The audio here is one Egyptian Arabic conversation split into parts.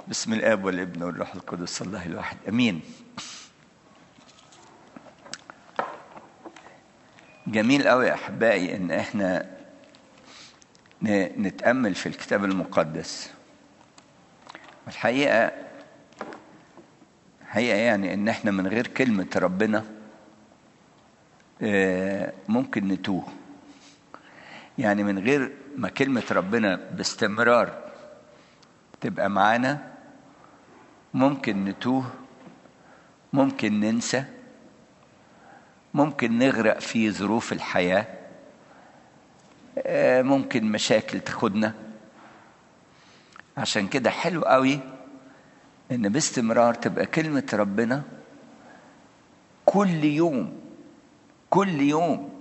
بسم الاب والابن والروح القدس الله الواحد امين جميل قوي يا احبائي ان احنا نتامل في الكتاب المقدس الحقيقه حقيقه يعني ان احنا من غير كلمه ربنا ممكن نتوه يعني من غير ما كلمه ربنا باستمرار تبقى معانا ممكن نتوه ممكن ننسى ممكن نغرق في ظروف الحياة ممكن مشاكل تاخدنا عشان كده حلو قوي ان باستمرار تبقى كلمة ربنا كل يوم كل يوم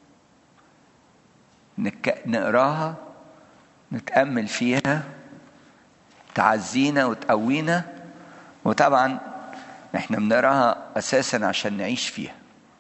نقراها نتأمل فيها تعزينا وتقوينا وطبعا احنا بنقراها اساسا عشان نعيش فيها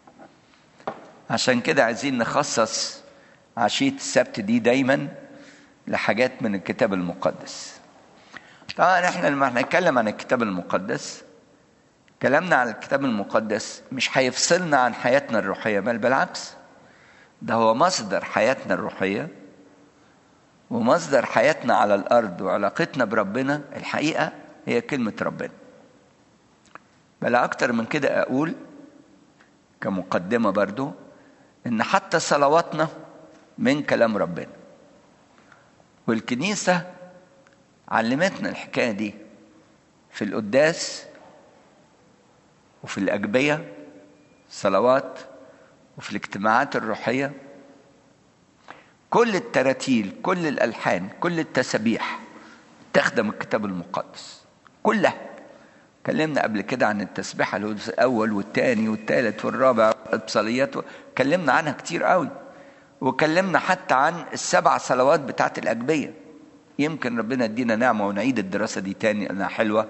عشان كده عايزين نخصص عشية السبت دي دايما لحاجات من الكتاب المقدس طبعا احنا لما هنتكلم عن الكتاب المقدس كلامنا عن الكتاب المقدس مش هيفصلنا عن حياتنا الروحية بل بالعكس ده هو مصدر حياتنا الروحيه ومصدر حياتنا على الارض وعلاقتنا بربنا الحقيقه هي كلمه ربنا بل اكتر من كده اقول كمقدمه برضو ان حتى صلواتنا من كلام ربنا والكنيسه علمتنا الحكايه دي في القداس وفي الاجبيه صلوات وفي الاجتماعات الروحيه كل التراتيل كل الالحان كل التسابيح تخدم الكتاب المقدس كلها اتكلمنا قبل كده عن التسبيحه الاول والثاني والثالث والرابع الابصاليات اتكلمنا عنها كتير قوي وكلمنا حتى عن السبع صلوات بتاعت الاجبيه يمكن ربنا يدينا نعمه ونعيد الدراسه دي تاني لانها حلوه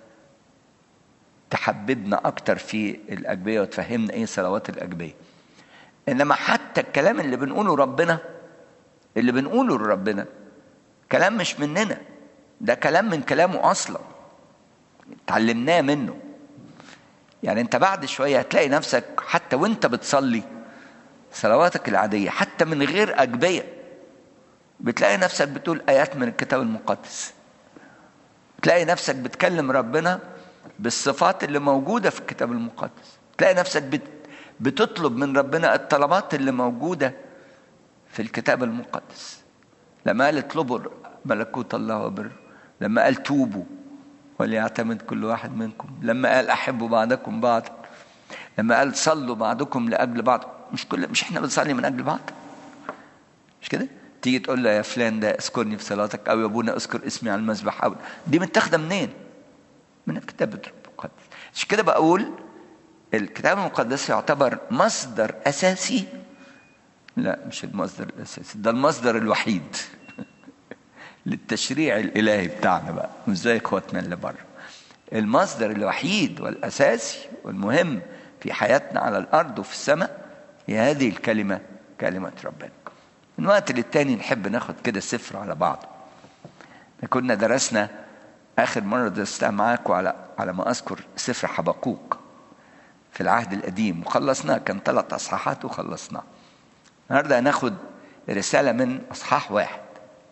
تحببنا اكتر في الاجبيه وتفهمنا ايه صلوات الاجبيه انما حتى الكلام اللي بنقوله ربنا اللي بنقوله لربنا كلام مش مننا ده كلام من كلامه اصلا اتعلمناه منه يعني انت بعد شويه هتلاقي نفسك حتى وانت بتصلي صلواتك العاديه حتى من غير اجبيه بتلاقي نفسك بتقول ايات من الكتاب المقدس تلاقي نفسك بتكلم ربنا بالصفات اللي موجوده في الكتاب المقدس تلاقي نفسك بت بتطلب من ربنا الطلبات اللي موجوده في الكتاب المقدس لما قال اطلبوا ملكوت الله وبر لما قال توبوا وليعتمد كل واحد منكم لما قال احبوا بعضكم بعضا لما قال صلوا بعضكم لاجل بعض مش كل مش احنا بنصلي من اجل بعض مش كده تيجي تقول له يا فلان ده اذكرني في صلاتك او يا ابونا اذكر اسمي على المذبح او دي متاخده منين من الكتاب المقدس عشان كده بقول الكتاب المقدس يعتبر مصدر اساسي لا مش المصدر الاساسي ده المصدر الوحيد للتشريع الالهي بتاعنا بقى مش زي اخواتنا اللي بره المصدر الوحيد والاساسي والمهم في حياتنا على الارض وفي السماء هي هذه الكلمه كلمه ربنا من وقت للتاني نحب ناخد كده سفر على بعض كنا درسنا اخر مره درستها معاكم على على ما اذكر سفر حبقوق في العهد القديم وخلصناه كان ثلاث اصحاحات وخلصناه النهارده هناخد رسالة من أصحاح واحد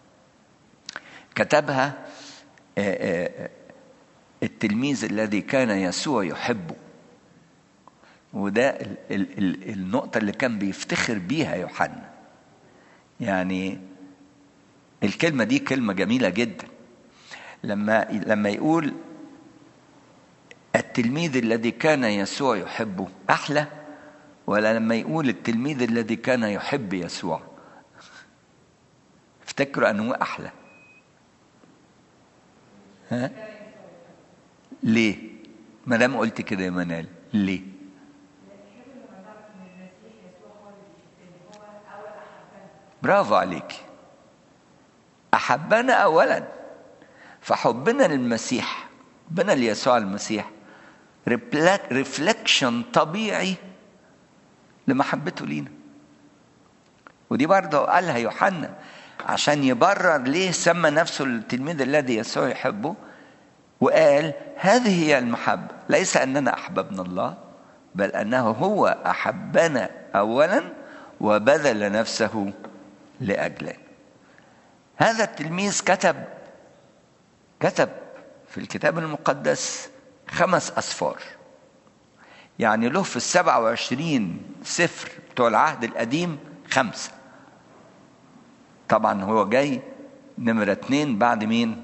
كتبها التلميذ الذي كان يسوع يحبه وده النقطة اللي كان بيفتخر بيها يوحنا يعني الكلمة دي كلمة جميلة جدا لما لما يقول التلميذ الذي كان يسوع يحبه أحلى ولا لما يقول التلميذ الذي كان يحب يسوع افتكروا انه احلى ها ليه ما دام قلت كده يا منال ليه برافو عليك احبنا اولا فحبنا للمسيح حبنا ليسوع المسيح ريفلكشن طبيعي لمحبته لينا ودي برضه قالها يوحنا عشان يبرر ليه سمى نفسه التلميذ الذي يسوع يحبه وقال هذه هي المحبة ليس أننا أحببنا الله بل أنه هو أحبنا أولا وبذل نفسه لأجلنا هذا التلميذ كتب كتب في الكتاب المقدس خمس أسفار يعني له في السبعة وعشرين سفر بتوع العهد القديم خمسة طبعا هو جاي نمرة اتنين بعد مين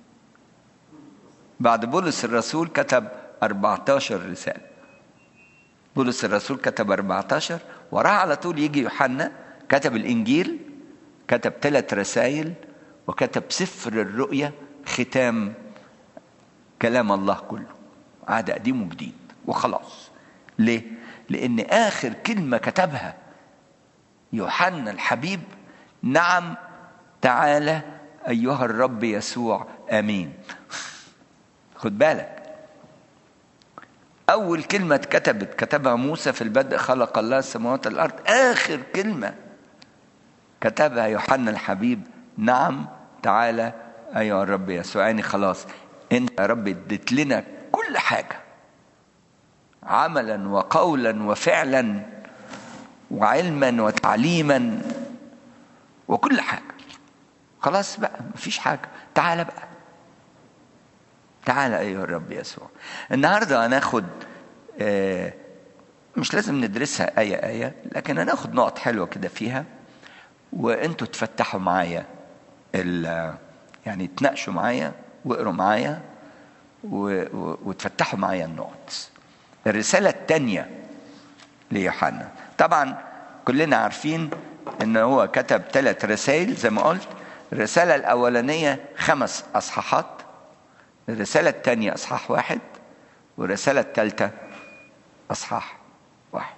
بعد بولس الرسول كتب 14 رسالة بولس الرسول كتب 14 وراه على طول يجي يوحنا كتب الإنجيل كتب ثلاث رسائل وكتب سفر الرؤيا ختام كلام الله كله عهد قديم وجديد وخلاص ليه؟ لأن آخر كلمة كتبها يوحنا الحبيب نعم تعالى أيها الرب يسوع آمين خد بالك أول كلمة اتكتبت كتبها موسى في البدء خلق الله السماوات والأرض آخر كلمة كتبها يوحنا الحبيب نعم تعالى أيها الرب يسوع يعني خلاص أنت يا رب اديت لنا كل حاجة عملا وقولا وفعلا وعلما وتعليما وكل حاجة خلاص بقى مفيش حاجة تعالى بقى تعالى أيها الرب يسوع النهاردة هناخد آه مش لازم ندرسها آية آية لكن هناخد نقط حلوة كده فيها وانتوا تفتحوا معايا يعني تناقشوا معايا واقروا معايا وتفتحوا معايا النقط الرسالة الثانية ليوحنا طبعا كلنا عارفين ان هو كتب ثلاث رسائل زي ما قلت الرسالة الأولانية خمس أصحاحات الرسالة الثانية أصحاح واحد والرسالة الثالثة أصحاح واحد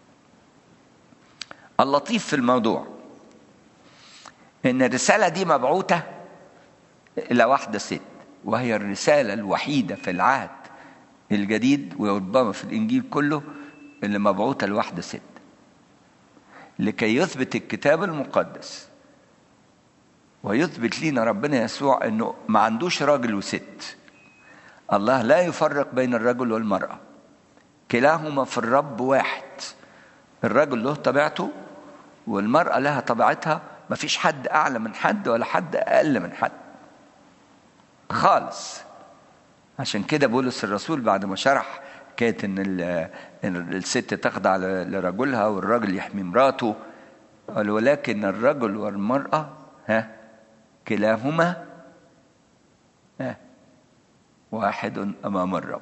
اللطيف في الموضوع إن الرسالة دي مبعوثة إلى واحدة ست وهي الرسالة الوحيدة في العهد الجديد وربما في الإنجيل كله اللي مبعوثة لواحدة ست لكي يثبت الكتاب المقدس ويثبت لينا ربنا يسوع انه ما عندوش راجل وست الله لا يفرق بين الرجل والمرأة كلاهما في الرب واحد الرجل له طبيعته والمرأة لها طبيعتها ما فيش حد أعلى من حد ولا حد أقل من حد خالص عشان كده بولس الرسول بعد ما شرح كانت ان الست تخضع لرجلها والراجل يحمي مراته قال ولكن الرجل والمرأة ها كلاهما ها واحد أمام الرب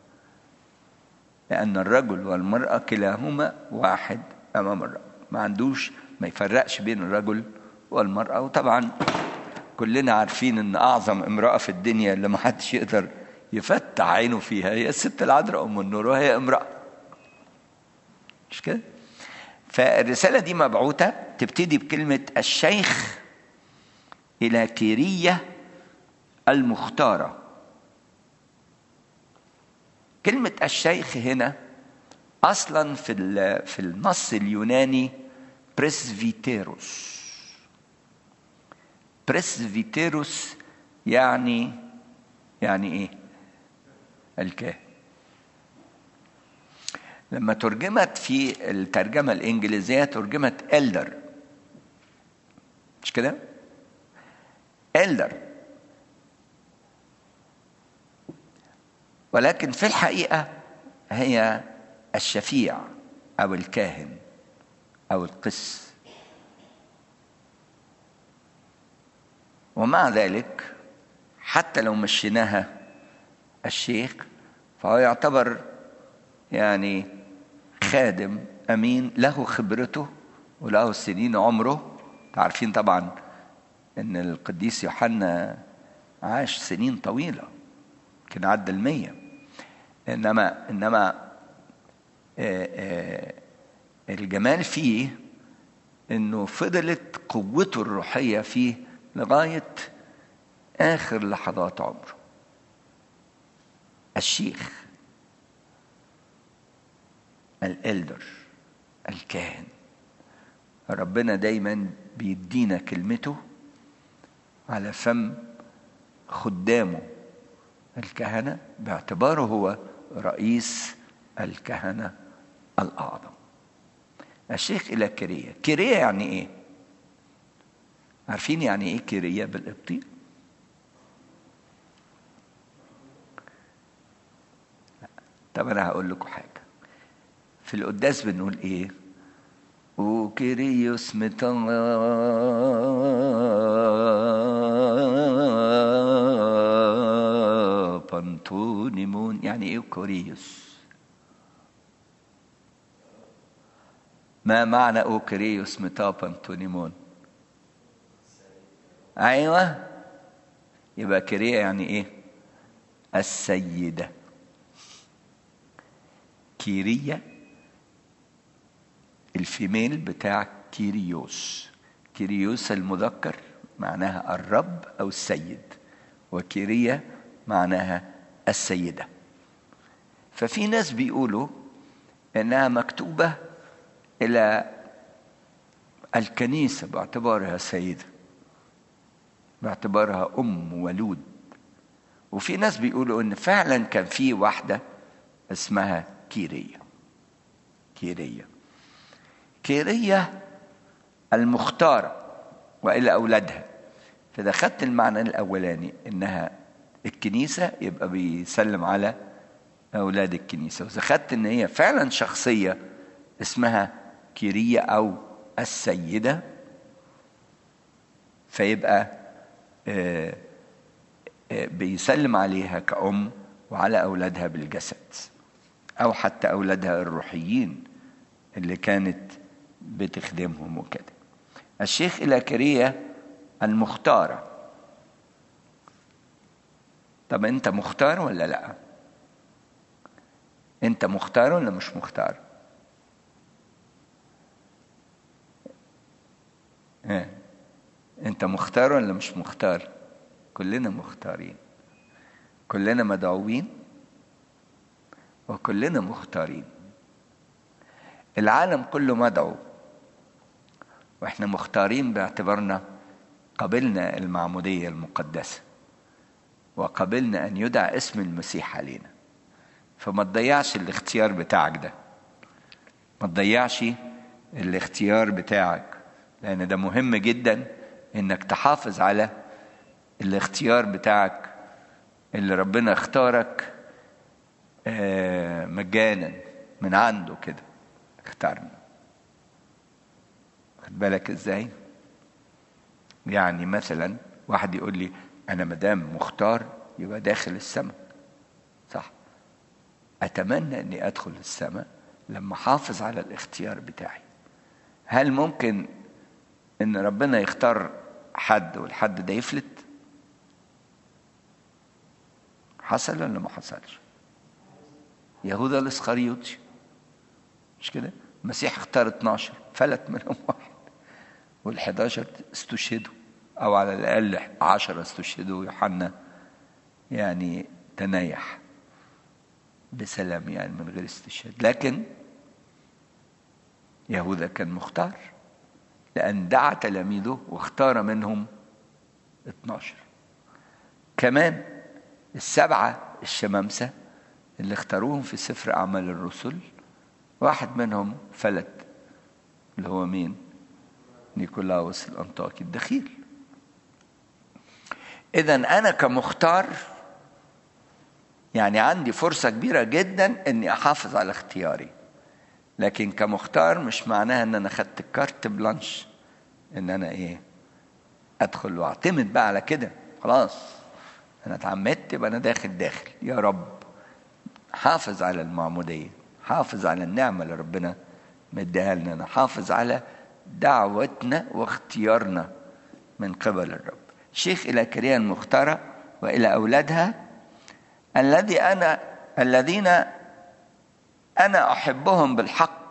لأن الرجل والمرأة كلاهما واحد أمام الرب ما عندوش ما يفرقش بين الرجل والمرأة وطبعا كلنا عارفين ان اعظم امرأة في الدنيا اللي ما حدش يقدر يفتح عينه فيها هي الست العذراء ام النور وهي امرأة مش كده فالرسالة دي مبعوثة تبتدي بكلمة الشيخ إلى كيرية المختارة كلمة الشيخ هنا أصلا في في النص اليوناني بريسفيتيروس بريسفيتيروس يعني يعني ايه الكاهن لما ترجمت في الترجمة الإنجليزية ترجمت إلدر مش كده؟ إلدر ولكن في الحقيقة هي الشفيع أو الكاهن أو القس ومع ذلك حتى لو مشيناها الشيخ فهو يعتبر يعني خادم امين له خبرته وله سنين عمره عارفين طبعا ان القديس يوحنا عاش سنين طويله يمكن عدى المية انما انما آآ آآ الجمال فيه انه فضلت قوته الروحيه فيه لغايه اخر لحظات عمره الشيخ الالدر الكاهن ربنا دايما بيدينا كلمته على فم خدامه الكهنة باعتباره هو رئيس الكهنة الأعظم الشيخ إلى كيرية كيرية يعني إيه؟ عارفين يعني إيه كيرية بالقبطي؟ طب أنا هقول لكم حاجة في القداس بنقول إيه؟ وكيريوس متا بانتونيمون يعني ايه كوريوس ما معنى اوكريوس متا بانتونيمون ايوه يبقى كيريا يعني ايه السيده كيريا الفيميل بتاع كيريوس كيريوس المذكر معناها الرب او السيد وكيريا معناها السيده ففي ناس بيقولوا انها مكتوبه الى الكنيسه باعتبارها سيده باعتبارها ام ولود وفي ناس بيقولوا ان فعلا كان في واحده اسمها كيريا كيريا كيرية المختارة وإلى أولادها فإذا خدت المعنى الأولاني إنها الكنيسة يبقى بيسلم على أولاد الكنيسة وإذا خدت إن هي فعلا شخصية اسمها كيرية أو السيدة فيبقى آه آه بيسلم عليها كأم وعلى أولادها بالجسد أو حتى أولادها الروحيين اللي كانت بتخدمهم وكده الشيخ إلاكرية المختارة طب أنت مختار ولا لأ أنت مختار ولا مش مختار إيه؟ أنت مختار ولا مش مختار كلنا مختارين كلنا مدعوين وكلنا مختارين العالم كله مدعو واحنا مختارين باعتبارنا قبلنا المعمودية المقدسة وقبلنا أن يدعى اسم المسيح علينا فما تضيعش الاختيار بتاعك ده ما تضيعش الاختيار بتاعك لأن ده مهم جدا إنك تحافظ على الاختيار بتاعك اللي ربنا اختارك مجانا من عنده كده اختارنا خد بالك ازاي يعني مثلا واحد يقول لي انا مدام مختار يبقى داخل السماء صح اتمنى اني ادخل السماء لما احافظ على الاختيار بتاعي هل ممكن ان ربنا يختار حد والحد ده يفلت حصل ولا ما حصلش يهوذا الاسخريوطي مش كده المسيح اختار 12 فلت منهم واحد وال11 استشهدوا او على الاقل 10 استشهدوا يوحنا يعني تنايح بسلام يعني من غير استشهاد لكن يهوذا كان مختار لأن دعا تلاميذه واختار منهم 12 كمان السبعة الشمامسة اللي اختاروهم في سفر أعمال الرسل واحد منهم فلت اللي هو مين نيكولاوس الأنطاكي الدخيل إذا أنا كمختار يعني عندي فرصة كبيرة جدا إني أحافظ على اختياري لكن كمختار مش معناها إن أنا خدت الكارت بلانش إن أنا إيه أدخل وأعتمد بقى على كده خلاص أنا اتعمدت يبقى أنا داخل داخل يا رب حافظ على المعمودية حافظ على النعمة اللي ربنا مديها لنا حافظ على دعوتنا واختيارنا من قبل الرب شيخ إلى كريا المختارة وإلى أولادها الذي أنا الذين أنا أحبهم بالحق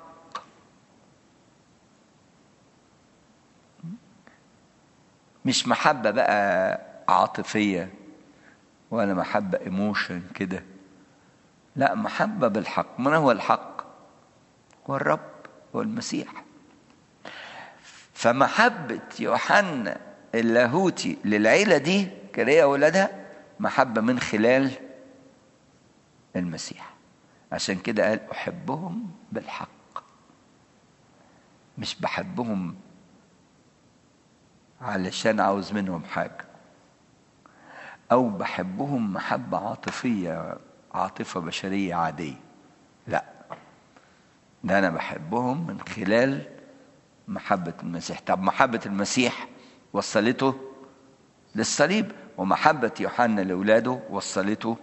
مش محبة بقى عاطفية ولا محبة ايموشن كده لا محبة بالحق من هو الحق هو الرب هو المسيح فمحبة يوحنا اللاهوتي للعيلة دي كده أولادها محبة من خلال المسيح عشان كده قال احبهم بالحق مش بحبهم علشان عاوز منهم حاجه او بحبهم محبه عاطفيه عاطفه بشريه عاديه لا ده انا بحبهم من خلال محبه المسيح طب محبه المسيح وصلته للصليب ومحبه يوحنا لاولاده وصلته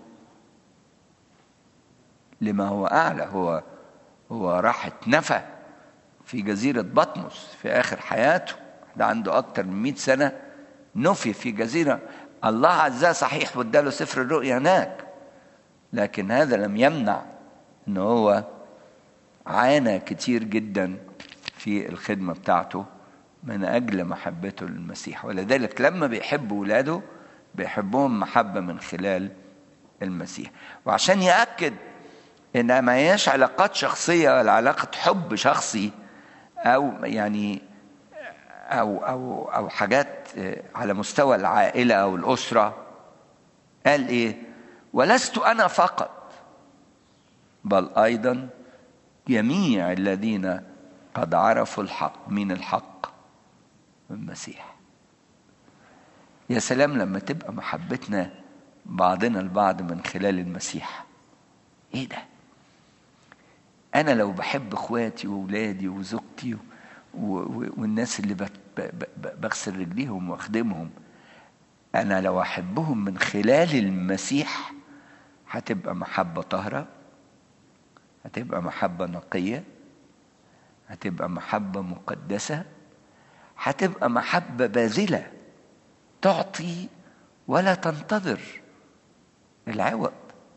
لما هو اعلى هو هو راح اتنفى في جزيره بطمس في اخر حياته ده عنده اكتر من 100 سنه نفي في جزيره الله عزاه صحيح واداله سفر الرؤيا هناك لكن هذا لم يمنع ان هو عانى كتير جدا في الخدمه بتاعته من اجل محبته للمسيح ولذلك لما بيحب ولاده بيحبهم محبه من خلال المسيح وعشان ياكد ان ما هياش علاقات شخصيه ولا علاقه حب شخصي او يعني او او او حاجات على مستوى العائله او الاسره قال ايه ولست انا فقط بل ايضا جميع الذين قد عرفوا الحق من الحق المسيح يا سلام لما تبقى محبتنا بعضنا البعض من خلال المسيح ايه ده انا لو بحب اخواتي واولادي وزوجتي والناس اللي بغسل رجليهم واخدمهم انا لو احبهم من خلال المسيح هتبقى محبه طاهره هتبقى محبه نقيه هتبقى محبه مقدسه هتبقى محبه باذله تعطي ولا تنتظر العوض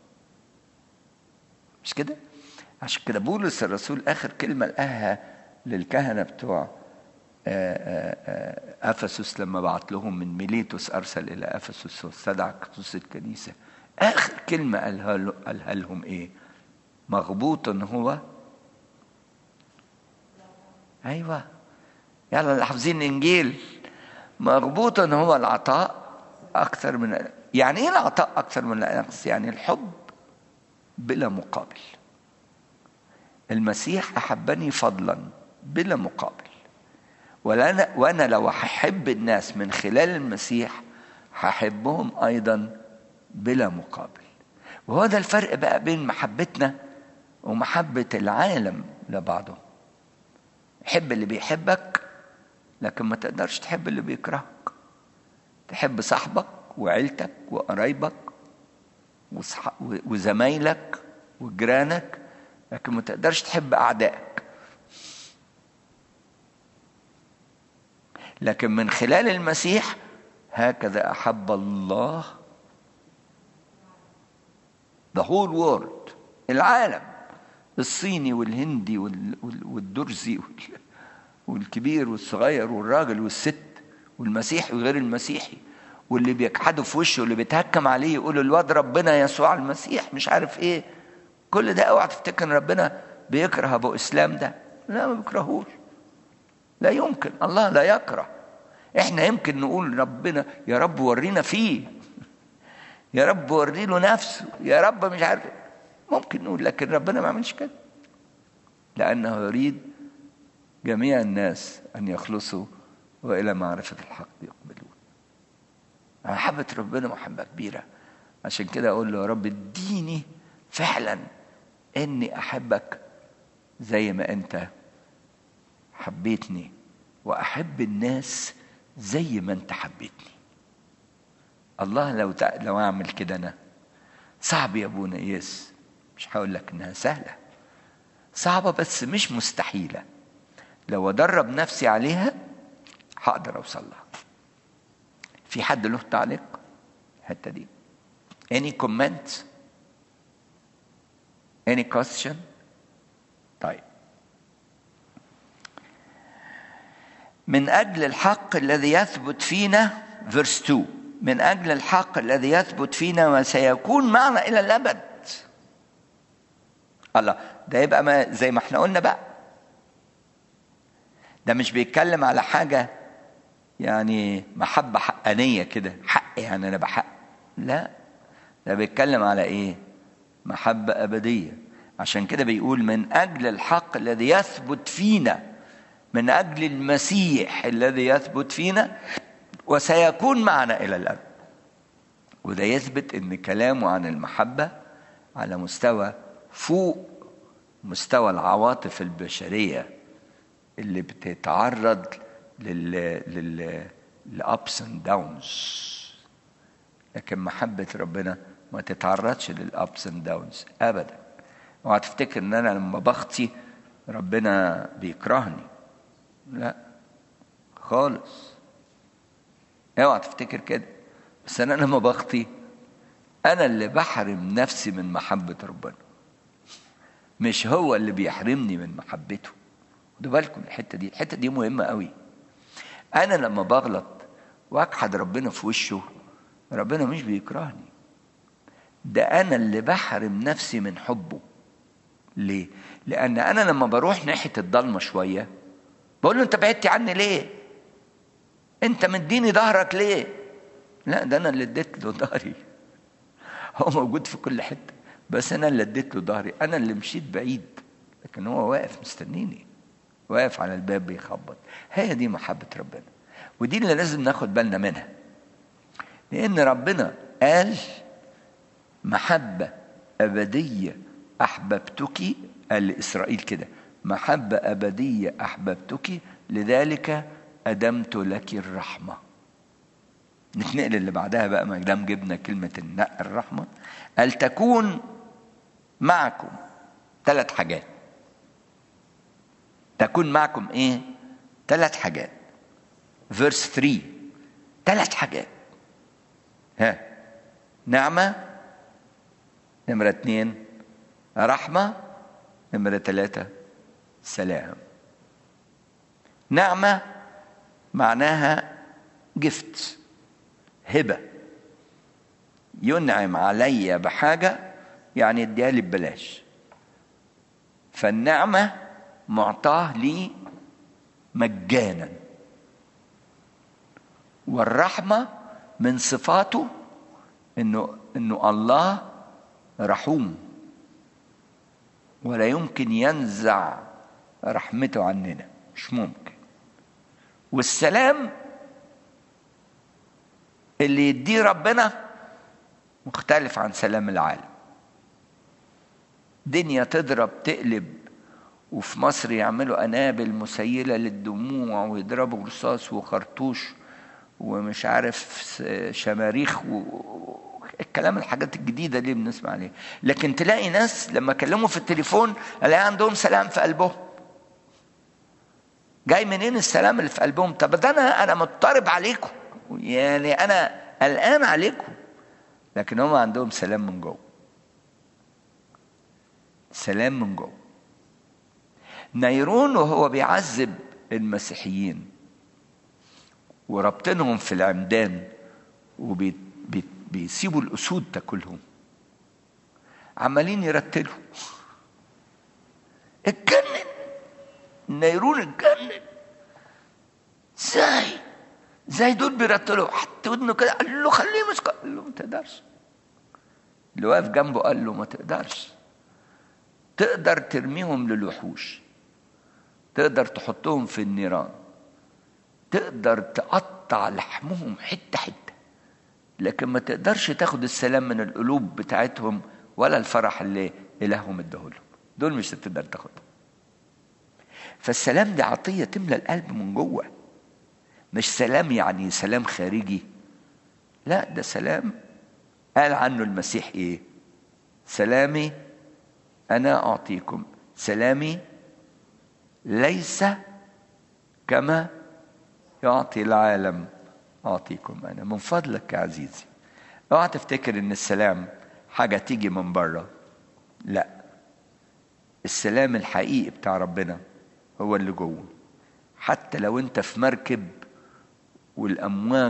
مش كده عشان كده بولس الرسول اخر كلمه قالها للكهنه بتوع افسس لما بعت لهم من ميليتوس ارسل الى افسس واستدعى قدوس الكنيسه اخر كلمه قالها قالها لهم ايه مغبوط هو ايوه يلا اللي حافظين الانجيل مغبوط هو العطاء اكثر من يعني ايه العطاء اكثر من الاخذ يعني الحب بلا مقابل المسيح احبني فضلا بلا مقابل وأنا, وأنا لو هحب الناس من خلال المسيح هحبهم أيضا بلا مقابل وهو ده الفرق بقى بين محبتنا ومحبة العالم لبعضه حب اللي بيحبك لكن ما تقدرش تحب اللي بيكرهك تحب صاحبك وعيلتك وقرايبك وزمايلك وجيرانك لكن ما تقدرش تحب أعدائك لكن من خلال المسيح هكذا أحب الله the whole world العالم الصيني والهندي والدرزي والكبير والصغير والراجل والست والمسيحي وغير المسيحي واللي بيجحدوا في وشه واللي بيتهكم عليه يقولوا الواد ربنا يسوع المسيح مش عارف ايه كل ده اوعى تفتكر ان ربنا بيكره ابو اسلام ده لا ما بيكرهوش لا يمكن الله لا يكره احنا يمكن نقول ربنا يا رب ورينا فيه يا رب وري له نفسه يا رب مش عارف ممكن نقول لكن ربنا ما عملش كده لانه يريد جميع الناس ان يخلصوا والى معرفه الحق يقبلون محبه ربنا محبه كبيره عشان كده اقول له يا رب اديني فعلا اني احبك زي ما انت حبيتني واحب الناس زي ما انت حبيتني الله لو تع... لو اعمل كده انا صعب يا ابونا يس مش هقول لك انها سهله صعبه بس مش مستحيله لو ادرب نفسي عليها هقدر اوصل لها في حد له تعليق الحته دي any comment any question طيب من أجل الحق الذي يثبت فينا verse 2 من أجل الحق الذي يثبت فينا وسيكون معنا إلى الأبد الله ده يبقى ما زي ما احنا قلنا بقى ده مش بيتكلم على حاجة يعني محبة حقانية كده حق يعني أنا بحق لا ده بيتكلم على إيه محبة أبدية عشان كده بيقول من أجل الحق الذي يثبت فينا من أجل المسيح الذي يثبت فينا وسيكون معنا إلى الأبد وده يثبت ان كلامه عن المحبه على مستوى فوق مستوى العواطف البشريه اللي بتتعرض لل لل لابس اند داونز لكن محبه ربنا ما تتعرضش للابس اند داونز ابدا اوعى تفتكر ان انا لما بخطي ربنا بيكرهني لا خالص اوعى تفتكر كده بس انا لما بخطي انا اللي بحرم نفسي من محبه ربنا مش هو اللي بيحرمني من محبته خدوا بالكم الحته دي الحته دي مهمه قوي انا لما بغلط واجحد ربنا في وشه ربنا مش بيكرهني ده انا اللي بحرم نفسي من حبه ليه لان انا لما بروح ناحيه الضلمه شويه بقول له انت بعدت عني ليه انت مديني ظهرك ليه لا ده انا اللي اديت له ظهري هو موجود في كل حته بس انا اللي اديت له ظهري انا اللي مشيت بعيد لكن هو واقف مستنيني واقف على الباب بيخبط هي دي محبه ربنا ودي اللي لازم ناخد بالنا منها لان ربنا قال محبه ابديه احببتك قال لاسرائيل كده محبه ابديه احببتك لذلك ادمت لك الرحمه نتنقل اللي بعدها بقى ما دام جبنا كلمة النق الرحمة قال تكون معكم ثلاث حاجات تكون معكم ايه؟ ثلاث حاجات فيرس 3 ثلاث حاجات ها نعمة نمرة اثنين رحمة نمرة ثلاثة سلام نعمة معناها جفت هبة ينعم علي بحاجة يعني اديها لي ببلاش فالنعمة معطاه لي مجانا والرحمة من صفاته انه انه الله رحوم ولا يمكن ينزع رحمته عننا مش ممكن والسلام اللي يديه ربنا مختلف عن سلام العالم دنيا تضرب تقلب وفي مصر يعملوا قنابل مسيلة للدموع ويضربوا رصاص وخرطوش ومش عارف شماريخ الكلام الحاجات الجديدة اللي بنسمع عليها لكن تلاقي ناس لما كلموا في التليفون الاقي عندهم سلام في قلبهم جاي منين السلام اللي في قلبهم طب ده انا انا مضطرب عليكم يعني انا قلقان عليكم لكن هم عندهم سلام من جوه سلام من جوه نيرون وهو بيعذب المسيحيين وربطنهم في العمدان وبيسيبوا الاسود تاكلهم عمالين يرتلوا اتجنن نيرون اتجنن ازاي زي دول بيرتلوا حط ودنه كده قال له خليه مسك قال له ما تقدرش اللي واقف جنبه قال له ما تقدرش تقدر ترميهم للوحوش تقدر تحطهم في النيران تقدر تقطع لحمهم حته حته لكن ما تقدرش تاخد السلام من القلوب بتاعتهم ولا الفرح اللي الههم اداهولهم دول مش هتقدر تاخدهم فالسلام دي عطيه تملى القلب من جوه مش سلام يعني سلام خارجي لا ده سلام قال عنه المسيح ايه سلامي انا اعطيكم سلامي ليس كما يعطي العالم اعطيكم انا من فضلك يا عزيزي اوعى تفتكر ان السلام حاجه تيجي من بره لا السلام الحقيقي بتاع ربنا هو اللي جوه حتى لو انت في مركب والامواج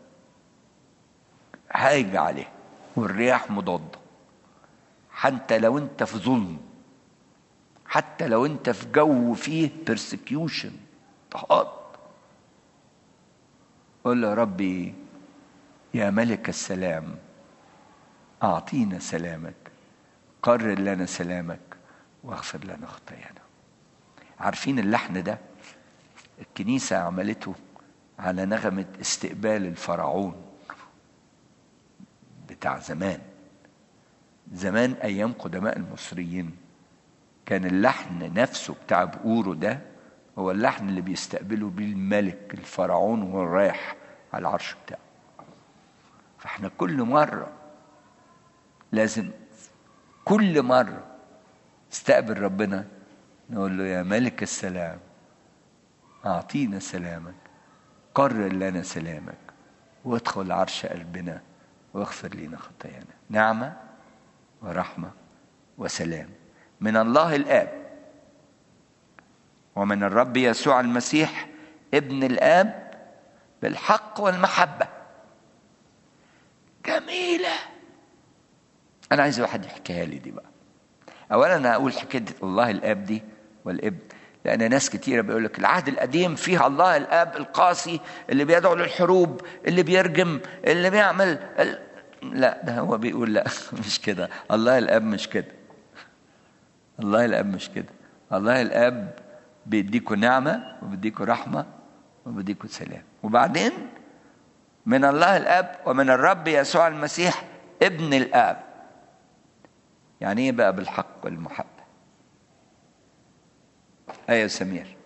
هايجة عليه والرياح مضادة حتى لو انت في ظلم حتى لو انت في جو فيه persecution اضطهاد قول له يا ربي يا ملك السلام اعطينا سلامك قرر لنا سلامك واغفر لنا خطايانا عارفين اللحن ده الكنيسة عملته على نغمة استقبال الفرعون بتاع زمان زمان أيام قدماء المصريين كان اللحن نفسه بتاع بقوره ده هو اللحن اللي بيستقبله بيه الملك الفرعون وهو رايح على العرش بتاعه فاحنا كل مرة لازم كل مرة استقبل ربنا نقول له يا ملك السلام أعطينا سلامك قرر لنا سلامك وادخل عرش قلبنا واغفر لنا خطايانا نعمة ورحمة وسلام من الله الآب ومن الرب يسوع المسيح ابن الآب بالحق والمحبة جميلة أنا عايز واحد يحكيها لي دي بقى أولا أنا أقول حكاية الله الآب دي والابن لأن ناس كتيرة بيقول لك العهد القديم فيها الله الآب القاسي اللي بيدعو للحروب اللي بيرجم اللي بيعمل ال... لا ده هو بيقول لا مش كده الله الآب مش كده الله الآب مش كده الله الآب بيديكوا نعمة وبيديكوا رحمة وبيديكوا سلام وبعدين من الله الآب ومن الرب يسوع المسيح ابن الآب يعني ايه بقى بالحق والمحبة ايوه سمير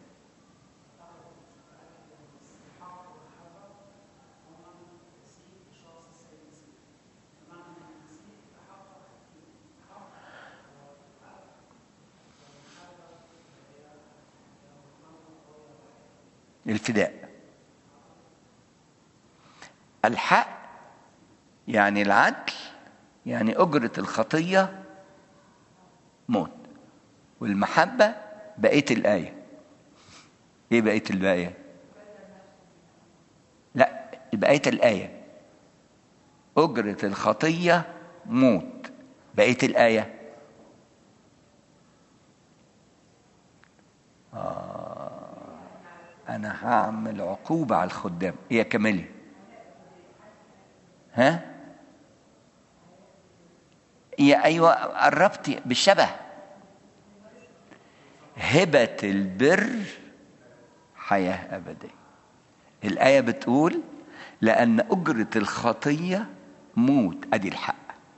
الفداء الحق يعني العدل يعني أجرة الخطية موت والمحبة بقية الآية إيه بقية الآية؟ لا بقية الآية أجرة الخطية موت بقية الآية آه أنا هعمل عقوبة على الخدام هي كملي ها؟ يا أيوة قربتي بالشبه هبة البر حياة أبدية الآية بتقول لأن أجرة الخطية موت أدي الحق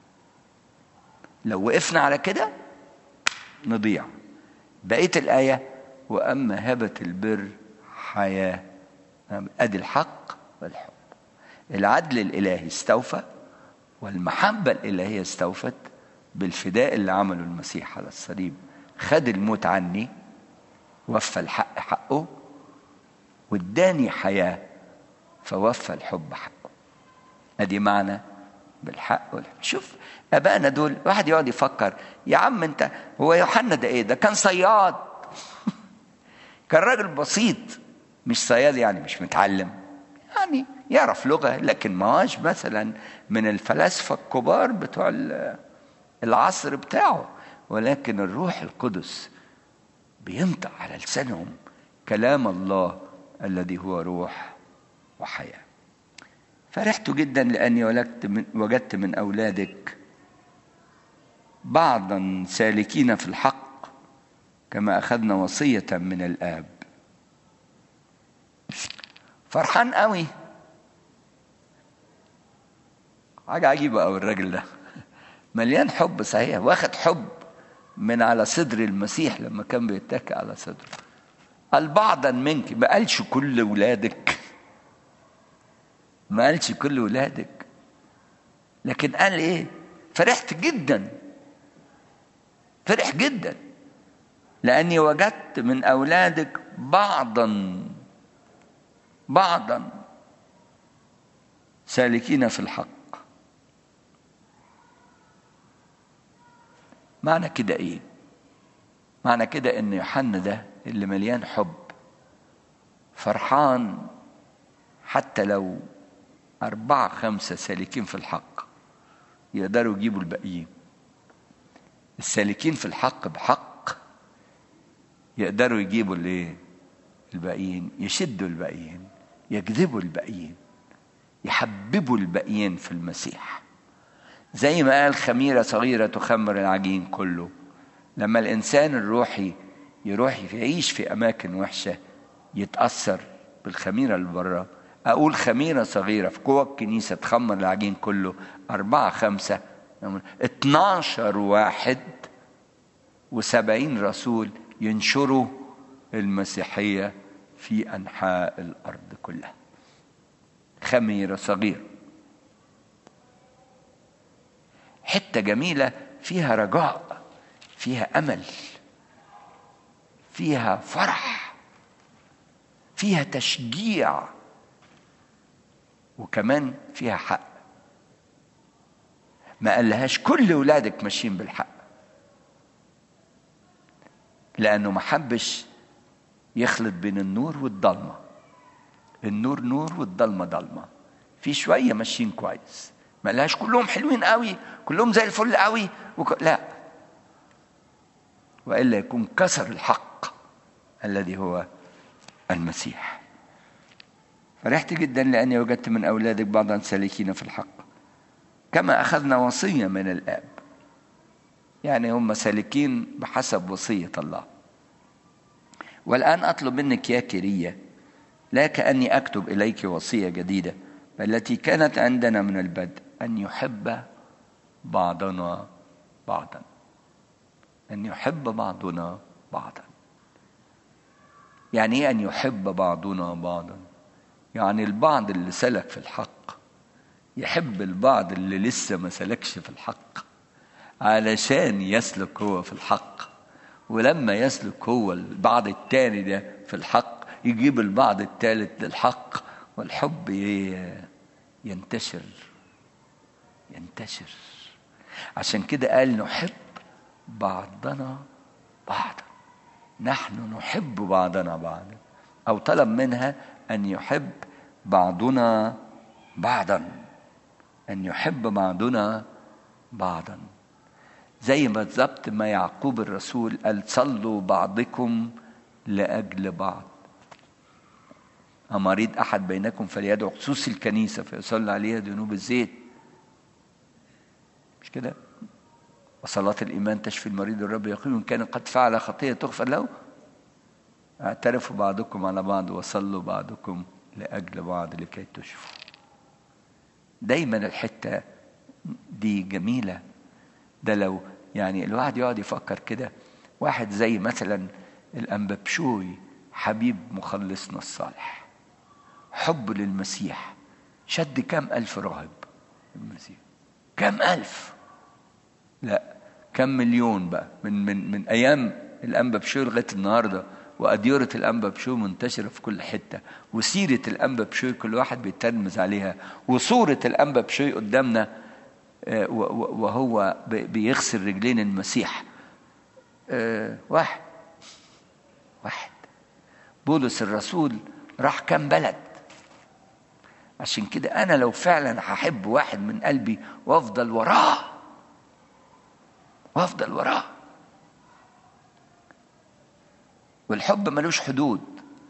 لو وقفنا على كده نضيع بقية الآية وأما هبة البر حياة أدي الحق والحب العدل الإلهي استوفى والمحبة الإلهية استوفت بالفداء اللي عمله المسيح على الصليب خد الموت عني وفى الحق حقه واداني حياة فوفى الحب حقه ادي معنى بالحق والحب شوف ابائنا دول واحد يقعد يفكر يا عم انت هو يوحنا ده ايه ده كان صياد كان راجل بسيط مش صياد يعني مش متعلم يعني يعرف لغة لكن ما هوش مثلا من الفلاسفة الكبار بتوع العصر بتاعه ولكن الروح القدس بينطق على لسانهم كلام الله الذي هو روح وحياة فرحت جدا لأني وجدت من, وجدت من أولادك بعضا سالكين في الحق كما أخذنا وصية من الآب فرحان قوي حاجة عجيبة قوي الراجل ده مليان حب صحيح واخد حب من على صدر المسيح لما كان بيتكئ على صدره قال بعضا منك ما قالش كل ولادك ما قالش كل ولادك لكن قال ايه فرحت جدا فرح جدا لاني وجدت من اولادك بعضا بعضا سالكين في الحق معنى كده ايه معنى كده ان يوحنا ده اللي مليان حب فرحان حتى لو أربعة خمسة سالكين في الحق يقدروا يجيبوا الباقيين السالكين في الحق بحق يقدروا يجيبوا الايه الباقيين يشدوا الباقيين يجذبوا الباقيين يحببوا الباقيين في المسيح زي ما قال خميرة صغيرة تخمر العجين كله لما الإنسان الروحي يروح يعيش في أماكن وحشة يتأثر بالخميرة اللي بره أقول خميرة صغيرة في جوه الكنيسة تخمر العجين كله أربعة خمسة 12 واحد وسبعين رسول ينشروا المسيحية في أنحاء الأرض كلها خميرة صغيرة حتة جميلة فيها رجاء فيها أمل فيها فرح فيها تشجيع وكمان فيها حق ما قالهاش كل ولادك ماشيين بالحق لأنه ما حبش يخلط بين النور والضلمة النور نور والضلمة ضلمة في شوية ماشيين كويس ما قالهاش كلهم حلوين قوي كلهم زي الفل قوي وك... لا وإلا يكون كسر الحق الذي هو المسيح فرحت جدا لأني وجدت من أولادك بعضا سالكين في الحق كما أخذنا وصية من الآب يعني هم سالكين بحسب وصية الله والآن أطلب منك يا كرية لا كأني أكتب إليك وصية جديدة بل التي كانت عندنا من البدء أن يحب بعضنا بعضا أن يحب بعضنا بعضا يعني إيه أن يحب بعضنا بعضا يعني البعض اللي سلك في الحق يحب البعض اللي لسه ما سلكش في الحق علشان يسلك هو في الحق ولما يسلك هو البعض التاني ده في الحق يجيب البعض التالت للحق والحب ينتشر ينتشر عشان كده قال نحب بعضنا بعضا نحن نحب بعضنا بعضا او طلب منها ان يحب بعضنا بعضا ان يحب بعضنا بعضا زي ما بالظبط ما يعقوب الرسول قال صلوا بعضكم لاجل بعض أمريض أحد بينكم فليدعو خصوص الكنيسة فيصلي عليها ذنوب الزيت مش كده وصلاة الإيمان تشفي المريض الرب يقول إن كان قد فعل خطية تغفر له اعترفوا بعضكم على بعض وصلوا بعضكم لأجل بعض لكي تشفوا دايما الحتة دي جميلة ده لو يعني الواحد يقعد يفكر كده واحد زي مثلا الأنبابشوي حبيب مخلصنا الصالح حب للمسيح شد كام ألف راهب المسيح كام ألف لا كم مليون بقى من من من أيام الأنبا بشوي لغاية النهاردة وأديرة الأنبا بشوي منتشرة في كل حتة وسيرة الأنبا بشوي كل واحد بيتلمذ عليها وصورة الأنبا بشوي قدامنا وهو بيغسل رجلين المسيح واحد واحد بولس الرسول راح كام بلد عشان كده انا لو فعلا هحب واحد من قلبي وافضل وراه وافضل وراه والحب ملوش حدود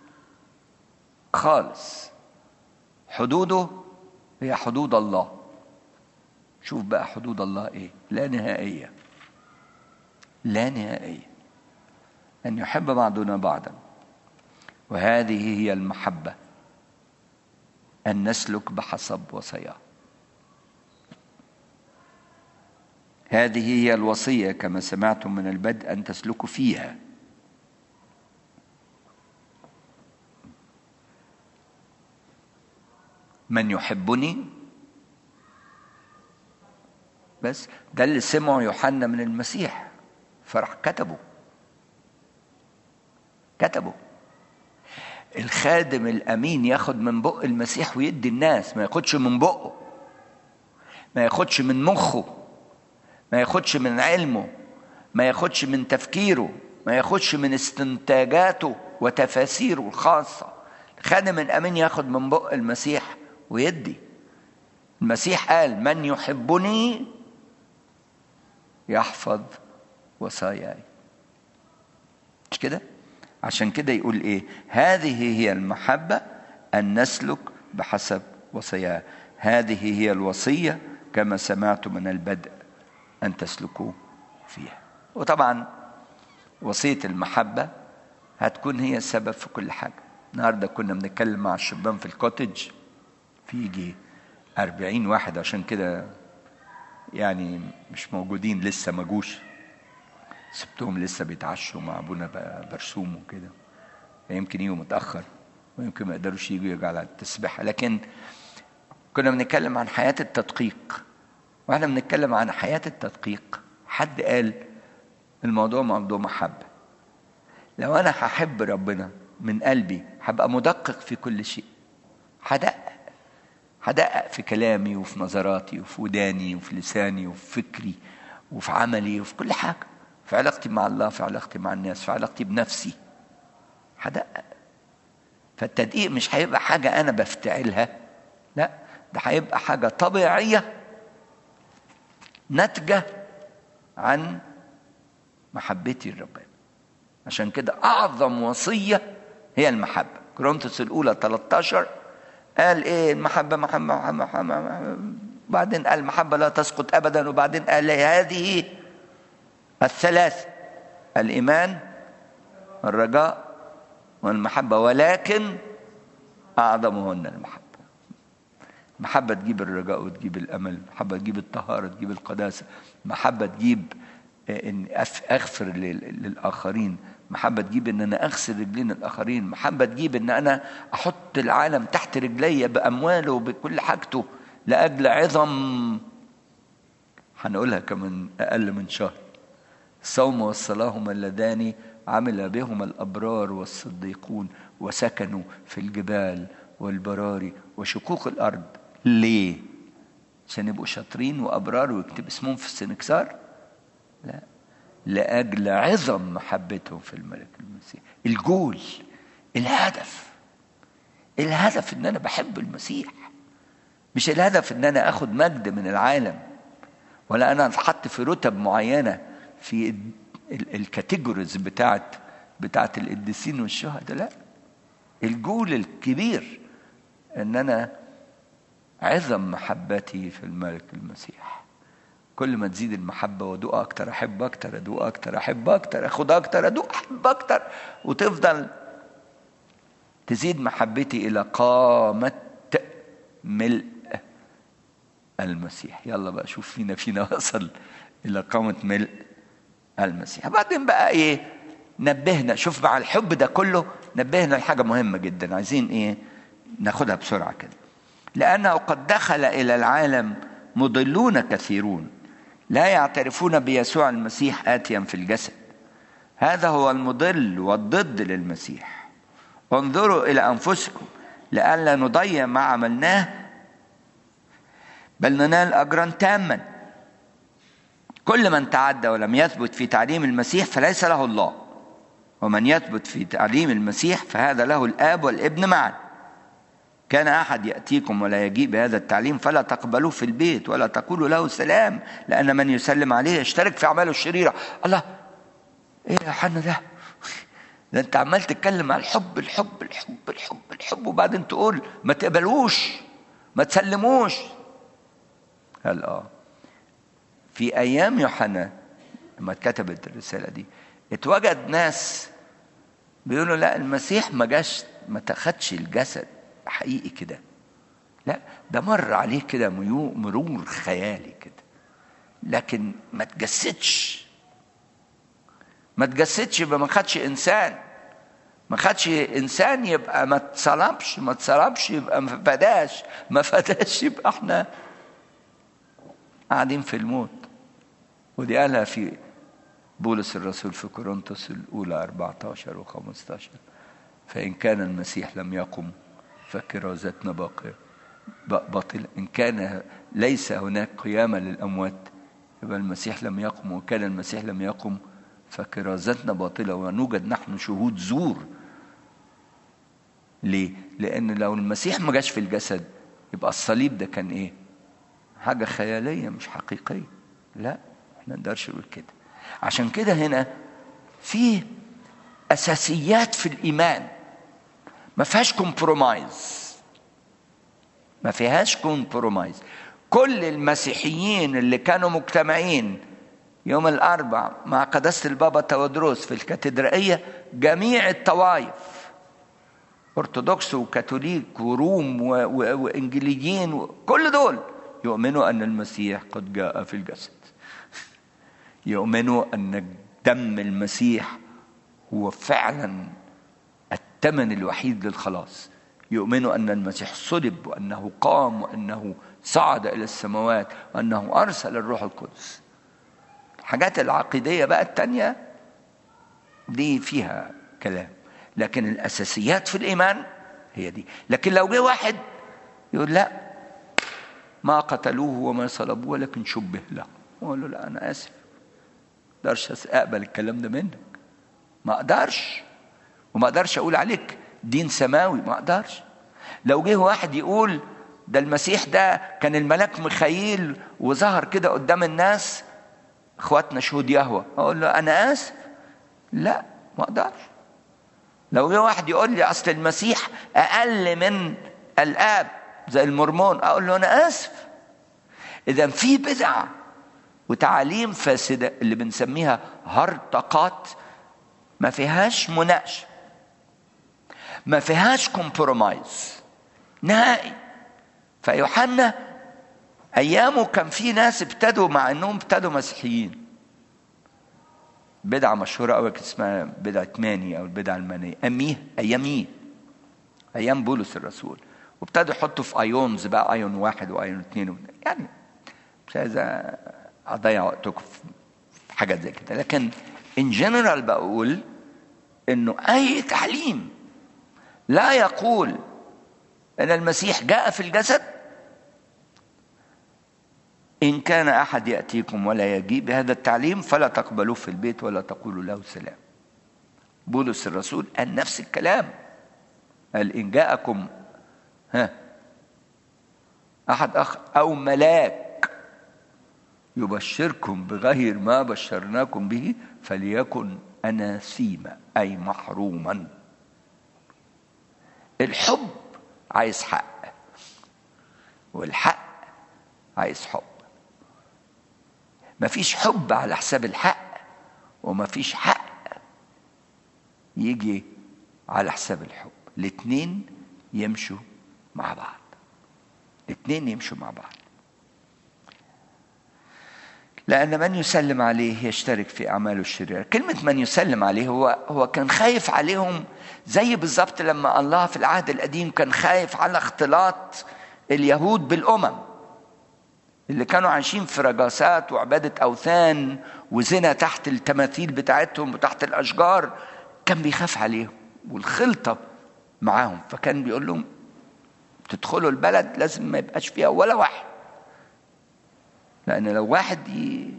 خالص حدوده هي حدود الله شوف بقى حدود الله ايه لا نهائيه لا نهائيه ان يحب بعضنا بعضا وهذه هي المحبه ان نسلك بحسب وصاياه هذه هي الوصيه كما سمعتم من البدء ان تسلكوا فيها من يحبني بس ده اللي سمعه يوحنا من المسيح فراح كتبه كتبه الخادم الامين ياخد من بق المسيح ويدي الناس ما ياخدش من بقه ما ياخدش من مخه ما ياخدش من علمه ما ياخدش من تفكيره ما ياخدش من استنتاجاته وتفاسيره الخاصه الخادم الامين ياخد من بق المسيح ويدي المسيح قال من يحبني يحفظ وصاياي مش كده عشان كده يقول ايه هذه هي المحبه ان نسلك بحسب وصاياه هذه هي الوصيه كما سمعتم من البدء أن تسلكوا فيها وطبعا وصية المحبة هتكون هي السبب في كل حاجة النهاردة كنا بنتكلم مع الشبان في الكوتج في يجي أربعين واحد عشان كده يعني مش موجودين لسه ما جوش سبتهم لسه بيتعشوا مع ابونا برسوم وكده يمكن يجوا متاخر ويمكن ما يقدروش يجوا يجوا على التسبيحه لكن كنا بنتكلم عن حياه التدقيق واحنا بنتكلم عن حياه التدقيق حد قال الموضوع موضوع محبه لو انا هحب ربنا من قلبي هبقى مدقق في كل شيء هدقق هدقق في كلامي وفي نظراتي وفي وداني وفي لساني وفي فكري وفي عملي وفي كل حاجه في علاقتي مع الله في علاقتي مع الناس في علاقتي بنفسي هدقق فالتدقيق مش هيبقى حاجة أنا بفتعلها لا ده هيبقى حاجة طبيعية ناتجة عن محبتي لربنا عشان كده أعظم وصية هي المحبة كورنثوس الأولى 13 قال إيه المحبة محبة محبة, محبة, محبة بعدين قال المحبة لا تسقط أبدا وبعدين قال هذه الثلاث الإيمان الرجاء والمحبة ولكن أعظمهن المحبة محبة تجيب الرجاء وتجيب الأمل محبة تجيب الطهارة تجيب القداسة محبة تجيب إن أغفر للآخرين محبة تجيب إن أنا أغسل رجلين الآخرين محبة تجيب إن أنا أحط العالم تحت رجلي بأمواله وبكل حاجته لأجل عظم هنقولها كمان أقل من شهر الصوم والصلاة هما اللذان عمل بهما الأبرار والصديقون وسكنوا في الجبال والبراري وشقوق الأرض ليه؟ عشان يبقوا شاطرين وأبرار ويكتب اسمهم في السنكسار؟ لا لأجل عظم محبتهم في الملك المسيح الجول الهدف الهدف ان انا بحب المسيح مش الهدف ان انا اخد مجد من العالم ولا انا اتحط في رتب معينه في الكاتيجوريز بتاعت بتاعت القديسين والشهداء لا الجول الكبير ان انا عظم محبتي في الملك المسيح كل ما تزيد المحبه وادوق اكتر احب اكتر ادوق اكتر احب اكتر اخد اكتر ادوق احب اكتر وتفضل تزيد محبتي الى قامه ملء المسيح يلا بقى شوف فينا فينا وصل الى قامه ملء المسيح بعدين بقى ايه نبهنا شوف مع الحب ده كله نبهنا لحاجه مهمه جدا عايزين ايه ناخدها بسرعه كده لانه قد دخل الى العالم مضلون كثيرون لا يعترفون بيسوع المسيح اتيا في الجسد هذا هو المضل والضد للمسيح انظروا الى انفسكم لئلا نضيع ما عملناه بل ننال اجرا تاما كل من تعدى ولم يثبت في تعليم المسيح فليس له الله ومن يثبت في تعليم المسيح فهذا له الاب والابن معا كان احد ياتيكم ولا يجيء بهذا التعليم فلا تقبلوه في البيت ولا تقولوا له سلام لان من يسلم عليه يشترك في اعماله الشريره الله ايه يا حنا ده ده انت عمال تتكلم على الحب الحب الحب الحب الحب وبعدين تقول ما تقبلوش ما تسلموش قال اه في ايام يوحنا لما اتكتبت الرساله دي اتوجد ناس بيقولوا لا المسيح ما جاش ما تاخدش الجسد حقيقي كده لا ده مر عليه كده مرور خيالي كده لكن ما تجسدش ما تجسدش يبقى ما خدش انسان ما خدش انسان يبقى ما اتصلبش ما اتصلبش يبقى ما فداش ما فداش يبقى احنا قاعدين في الموت ودي قالها في بولس الرسول في كورنثوس الأولى 14 و 15 فإن كان المسيح لم يقم فكرازتنا باقية باطلة إن كان ليس هناك قيامة للأموات يبقى المسيح لم يقم وكان المسيح لم يقم فكرازتنا باطلة ونوجد نحن شهود زور ليه؟ لأن لو المسيح ما جاش في الجسد يبقى الصليب ده كان إيه؟ حاجة خيالية مش حقيقية لا ما نقدرش نقول كده عشان كده هنا في أساسيات في الإيمان ما فيهاش كومبرومايز ما فيهاش كومبرومايز كل المسيحيين اللي كانوا مجتمعين يوم الأربع مع قداسة البابا تودروس في الكاتدرائية جميع الطوائف أرثوذكس وكاثوليك وروم و... و... وإنجليين و... كل دول يؤمنوا أن المسيح قد جاء في الجسد يؤمنوا أن دم المسيح هو فعلا الثمن الوحيد للخلاص يؤمنوا أن المسيح صلب وأنه قام وأنه صعد إلى السماوات وأنه أرسل الروح القدس الحاجات العقيدية بقى التانية دي فيها كلام لكن الأساسيات في الإيمان هي دي لكن لو جه واحد يقول لا ما قتلوه وما صلبوه ولكن شبه له أقول له لا أنا آسف ما أقدرش أقبل الكلام ده منك ما أقدرش وما أقدرش أقول عليك دين سماوي ما أقدرش لو جه واحد يقول ده المسيح ده كان الملاك ميخائيل وظهر كده قدام الناس اخواتنا شهود يهوى اقول له انا اسف لا ما اقدرش لو جه واحد يقول لي اصل المسيح اقل من الاب زي المرمون اقول له انا اسف اذا في بدع وتعاليم فاسده اللي بنسميها هرطقات ما فيهاش مناقشه ما فيهاش كومبرومايز نهائي فيوحنا ايامه كان في ناس ابتدوا مع انهم ابتدوا مسيحيين بدعه مشهوره قوي كانت اسمها بدعه ماني او البدعه المانيه اميه اياميه ايام بولس الرسول وابتدوا يحطوا في ايونز بقى ايون واحد وايون اثنين يعني مش عايز اضيع وقتكم في حاجات زي كده لكن ان جنرال بقول انه اي تعليم لا يقول ان المسيح جاء في الجسد إن كان أحد يأتيكم ولا يجيء بهذا التعليم فلا تقبلوه في البيت ولا تقولوا له سلام بولس الرسول قال نفس الكلام قال إن جاءكم ها أحد أخ أو ملاك يبشركم بغير ما بشرناكم به فليكن أناسيما أي محروما الحب عايز حق والحق عايز حب مفيش حب على حساب الحق ومفيش حق يجي على حساب الحب الاتنين يمشوا مع بعض الاتنين يمشوا مع بعض لأن من يسلم عليه يشترك في أعماله الشريرة كلمة من يسلم عليه هو هو كان خايف عليهم زي بالظبط لما الله في العهد القديم كان خايف على اختلاط اليهود بالأمم اللي كانوا عايشين في رجاسات وعبادة أوثان وزنا تحت التماثيل بتاعتهم وتحت الأشجار كان بيخاف عليهم والخلطة معاهم فكان بيقول لهم تدخلوا البلد لازم ما يبقاش فيها ولا واحد لأن لو واحد ي...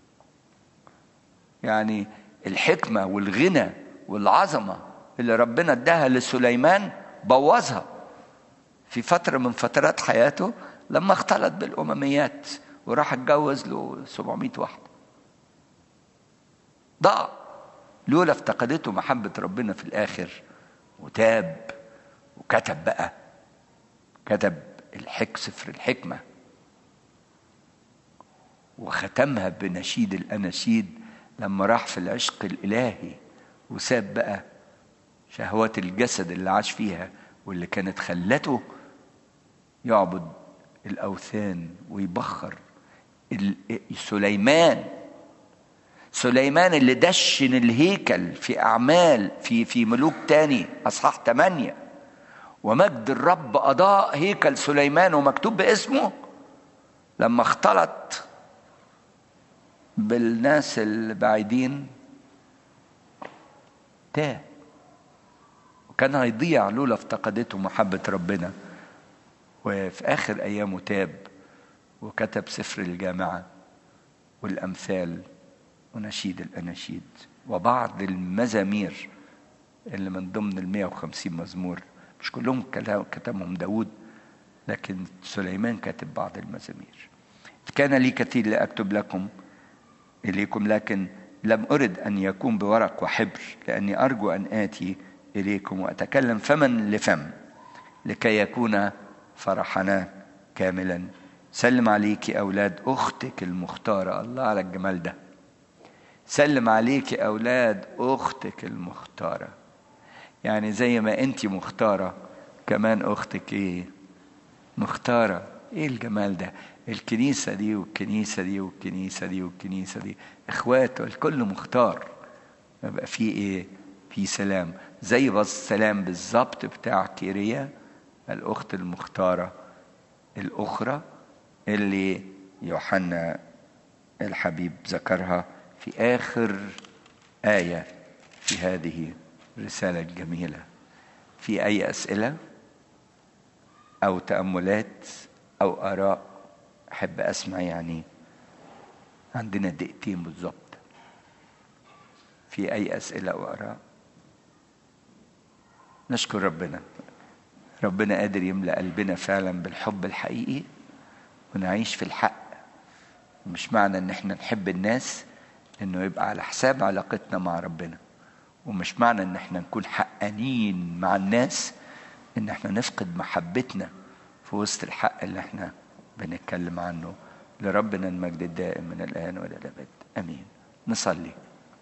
يعني الحكمة والغنى والعظمة اللي ربنا اداها لسليمان بوظها في فترة من فترات حياته لما اختلط بالأمميات وراح اتجوز له 700 واحدة ضاع لولا افتقدته محبة ربنا في الآخر وتاب وكتب بقى كتب الحك سفر الحكمة وختمها بنشيد الأناشيد لما راح في العشق الإلهي وساب بقى شهوات الجسد اللي عاش فيها واللي كانت خلته يعبد الأوثان ويبخر سليمان سليمان اللي دشن الهيكل في أعمال في في ملوك تاني أصحاح ثمانية ومجد الرب أضاء هيكل سليمان ومكتوب باسمه لما اختلط بالناس البعيدين تاه وكان هيضيع لولا افتقدته محبة ربنا وفي آخر أيامه تاب وكتب سفر الجامعة والأمثال ونشيد الأناشيد وبعض المزامير اللي من ضمن ال 150 مزمور مش كلهم كتبهم داود لكن سليمان كاتب بعض المزامير كان لي كثير لأكتب لكم إليكم لكن لم أرد أن يكون بورق وحبر لأني أرجو أن آتي إليكم وأتكلم فما لفم لكي يكون فرحنا كاملا سلم عليكي أولاد أختك المختارة الله على الجمال ده سلم عليكي أولاد أختك المختارة يعني زي ما أنت مختارة كمان أختك إيه مختارة إيه الجمال ده الكنيسة دي والكنيسة دي والكنيسة دي والكنيسة دي إخوات الكل مختار يبقى في إيه في سلام زي بس السلام بالظبط بتاع كيريا الأخت المختارة الأخرى اللي يوحنا الحبيب ذكرها في آخر آية في هذه الرسالة الجميلة في أي أسئلة أو تأملات أو آراء أحب أسمع يعني عندنا دقيقتين بالظبط في أي أسئلة أو آراء نشكر ربنا ربنا قادر يملأ قلبنا فعلا بالحب الحقيقي ونعيش في الحق مش معنى ان احنا نحب الناس انه يبقى على حساب علاقتنا مع ربنا ومش معنى ان احنا نكون حقانين مع الناس ان احنا نفقد محبتنا في وسط الحق اللي احنا بنتكلم عنه لربنا المجد الدائم من الان والى الابد امين نصلي